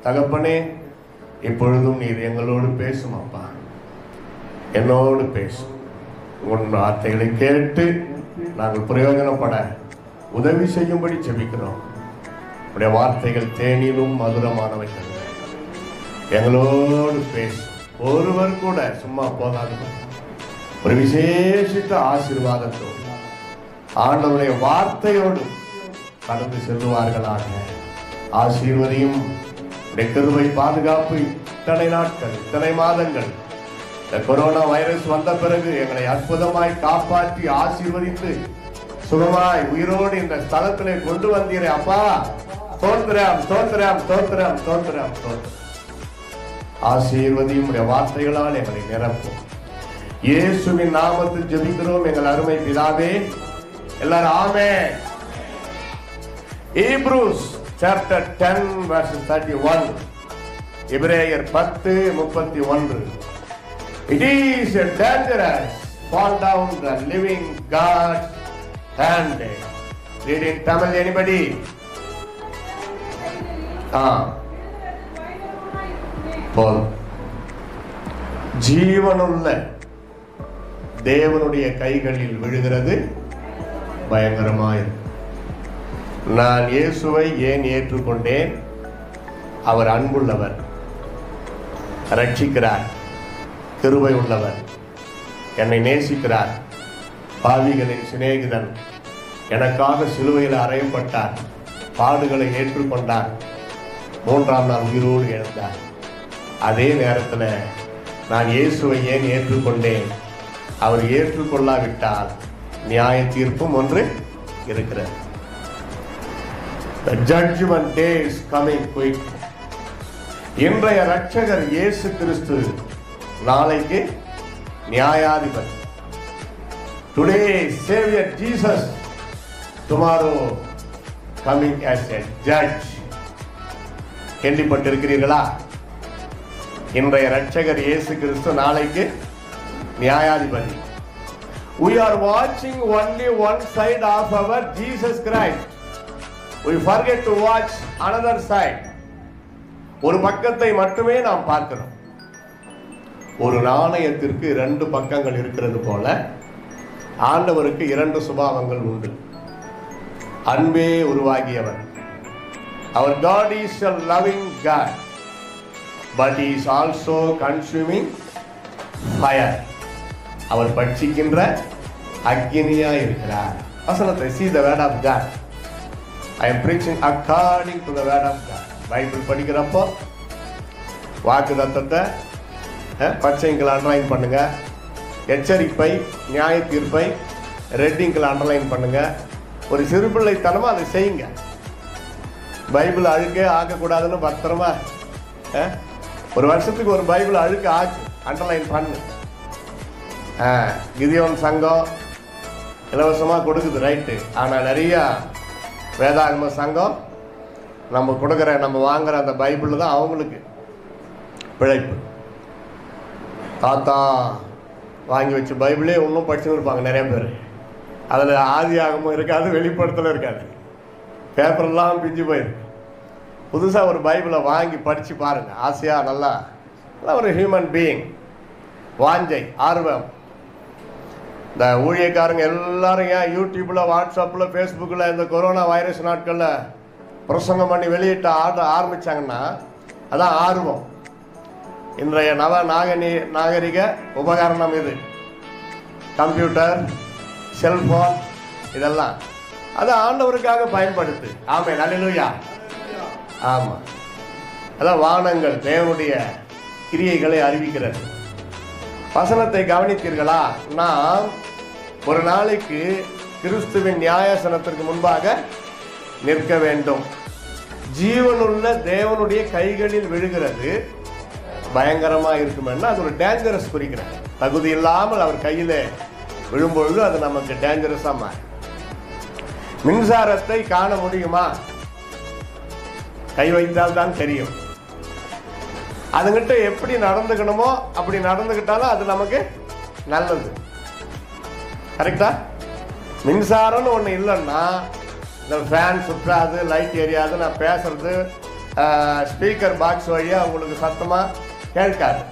தகப்பனே இப்பொழுதும் நீர் எங்களோடு பேசும் அப்பா என்னோடு பேசும் உன் வார்த்தைகளை கேட்டு நாங்கள் பிரயோஜனப்பட உதவி செய்யும்படி ஜெபிக்கிறோம் உடைய வார்த்தைகள் தேனிலும் மதுரமானவைகள் எங்களோடு பேசும் ஒருவர் கூட சும்மா போதாது ஒரு விசேஷித்த ஆசீர்வாதத்தோடு ஆண்டவருடைய வார்த்தையோடு கடந்து செல்லுவார்களாக ஆசீர்வதியும் உடைய கிருபை பாதுகாப்பு இத்தனை நாட்கள் இத்தனை மாதங்கள் இந்த கொரோனா வைரஸ் வந்த பிறகு எங்களை அற்புதமாய் காப்பாற்றி ஆசீர்வதித்து சுகமாய் உயிரோடு இந்த ஸ்தலத்திலே கொண்டு வந்தீரே அப்பா தோன்றுறாம் தோன்றுறாம் தோன்றுறாம் தோன்றுறாம் தோன்றுறாம் ஆசீர்வதியும் உடைய வார்த்தைகளால் எங்களை நிரப்பும் இயேசுவின் நாமத்தில் ஜெபிக்கிறோம் எங்கள் அருமை பிதாவே எல்லாரும் ஆமே Hebrews chapter ten verses thirty one எபிரேயர் பத்து முப்பத்தி ஒன்று it is a dangerous fall down the living God's hand read in Tamil anybody ஆ போதும் ஜீவனுள்ள தேவனுடைய கைகளில் விழுகிறது பயங்கரமாயிருக்கும் நான் இயேசுவை ஏன் ஏற்றுக்கொண்டேன் அவர் அன்புள்ளவர் ரட்சிக்கிறார் கிருபை உள்ளவர் என்னை நேசிக்கிறார் பாவிகளின் சிநேகிதன் எனக்காக சிலுவையில் அறையப்பட்டார் பாடுகளை ஏற்றுக்கொண்டார் மூன்றாம் நாள் உயிரோடு எழுந்தார் அதே நேரத்தில் நான் இயேசுவை ஏன் ஏற்றுக்கொண்டேன் அவர் ஏற்றுக்கொள்ளாவிட்டால் நியாய தீர்ப்பும் ஒன்று இருக்கிறது The judgment day is coming quick. இன்றைய ரட்சகர் இயேசு கிறிஸ்து நாளைக்கு நியாயாதிபதி today saviour Jesus tomorrow coming as a judge கேள்விப்பட்டிருக்கிறீர்களா இன்றைய ரட்சகர் இயேசு கிறிஸ்து நாளைக்கு நியாயாதிபதி we are watching only one side of our jesus christ we forget to watch another side ஒரு பக்கத்தை மட்டுமே நாம் பார்க்கிறோம் ஒரு நாணயத்திற்கு இரண்டு பக்கங்கள் இருக்கிறது போல ஆண்டவருக்கு இரண்டு சுபாவங்கள் உண்டு அன்பே உருவாகியவர் அவர் God is a loving God but he is also consuming fire அவர் பட்சிக்கின்ற அக்னியா இருக்கிறார் வசனத்தை see the word of God I am preaching according to the word of God Bible படிக்கிறப்போ வாக்கு தத்தத்தை பச்சைங்களை அண்டர்லைன் பண்ணுங்க எச்சரிப்பை நியாய தீர்ப்பை ரெட்டிங்களை அண்டர்லைன் பண்ணுங்க ஒரு சிறுபிள்ளைத்தனமா அதை செய்யுங்க பைபிள் அழுக்கே ஆக்கக்கூடாதுன்னு பத்திரமா அஹ், ஒரு வருஷத்துக்கு ஒரு பைபிள் அழுக்க ஆக்கு அண்டர்லைன் பண்ணு அஹ், கிதியோன் சங்கம் இலவசமாக கொடுக்குது ரைட்டு ஆனால் நிறையா வேதாகம சங்கம் நம்ம கொடுக்குற நம்ம வாங்குற அந்த பைபிள் தான் அவங்களுக்கு பிழைப்பு தாத்தா வாங்கி வச்ச பைபிளே இன்னும் படிச்சுன்னு இருப்பாங்க நிறைய பேர் அதில் ஆதி ஆகமும் இருக்காது வெளிப்படுத்தலும் இருக்காது பேப்பர்லாம் பிஞ்சு போயிருக்கு புதுசாக ஒரு பைபிளை வாங்கி படித்து பாருங்கள் ஆசையாக நல்லா நல்லா ஒரு ஹியூமன் பீயிங் வாஞ்சை ஆர்வம் இந்த ஊழியக்காரங்க எல்லாரும் ஏன் யூடியூப்பில் வாட்ஸ்அப்பில் ஃபேஸ்புக்கில் இந்த கொரோனா வைரஸ் நாட்களில் பிரசங்கம் பண்ணி வெளியிட்ட ஆட ஆரம்பித்தாங்கன்னா அதான் ஆர்வம் இன்றைய நவ நாகனி நாகரிக உபகரணம் இது கம்ப்யூட்டர் செல்போன் இதெல்லாம் அதை ஆண்டவருக்காக பயன்படுத்து ஆமே நல்லலுயா ஆமாம் அதான் வானங்கள் தேவனுடைய கிரியைகளை அறிவிக்கிறது வசனத்தை கவனித்தீர்களா நாம் ஒரு நாளைக்கு கிறிஸ்துவின் நியாயாசனத்திற்கு முன்பாக நிற்க வேண்டும் ஜீவனுள்ள தேவனுடைய கைகளில் விழுகிறது பயங்கரமா இருக்குமென்னா அது ஒரு டேஞ்சரஸ் குறிக்கிறது தகுதி இல்லாமல் அவர் கையில விழும்பொழுது அது நமக்கு டேஞ்சரஸா மாறும் மின்சாரத்தை காண முடியுமா கை வைத்தால் தான் தெரியும் அதுங்கிட்ட எப்படி நடந்துக்கணுமோ அப்படி நடந்துக்கிட்டாலும் அது நமக்கு நல்லது கரெக்டா மின்சாரம்னு ஒன்று இல்லைன்னா இந்த ஃபேன் சுற்றாது லைட் எரியாது நான் பேசுறது ஸ்பீக்கர் பாக்ஸ் வழியாக உங்களுக்கு சத்தமாக கேட்காது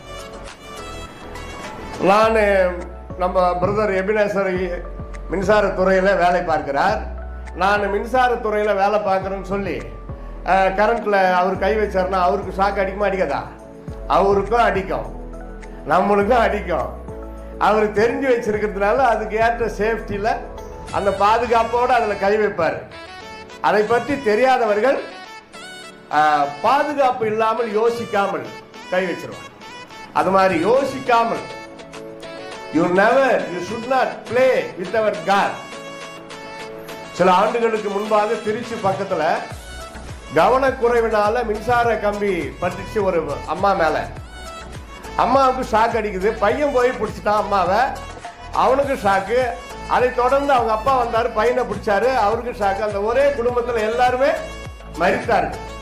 நான் நம்ம பிரதர் எபினேசர் மின்சாரத்துறையில் வேலை பார்க்கிறார் நான் மின்சாரத்துறையில் வேலை பார்க்குறேன்னு சொல்லி கரண்ட்டில் அவர் கை வச்சாருன்னா அவருக்கு ஷாக் அடிக்குமா அடிக்காதா அவருக்கும் அடிக்கும் நம்மளுக்கும் அடிக்கும் அவர் தெரிஞ்சு வச்சிருக்கிறதுனால அதுக்கு ஏற்ற சேஃப்டியில் அந்த பாதுகாப்போடு அதில் கை வைப்பார் அதை பற்றி தெரியாதவர்கள் ஆஹ், பாதுகாப்பு இல்லாமல் யோசிக்காமல் கை வச்சிருவாங்க அது மாதிரி யோசிக்காமல் you never you should not play with our God சில ஆண்டுகளுக்கு முன்பாக திருச்சி பக்கத்துல கவனக்குறைவினால மின்சார கம்பி பட்டுச்சு ஒரு அம்மா மேல அம்மாவுக்கு ஷாக் அடிக்குது பையன் போய் பிடிச்சிட்டான் அம்மாவை அவனுக்கு ஷாக்கு அதை தொடர்ந்து அவங்க அப்பா வந்தாரு பையனை பிடிச்சாரு அவருக்கு ஷாக்கு அந்த ஒரே குடும்பத்துல எல்லாருமே மரித்தார்கள்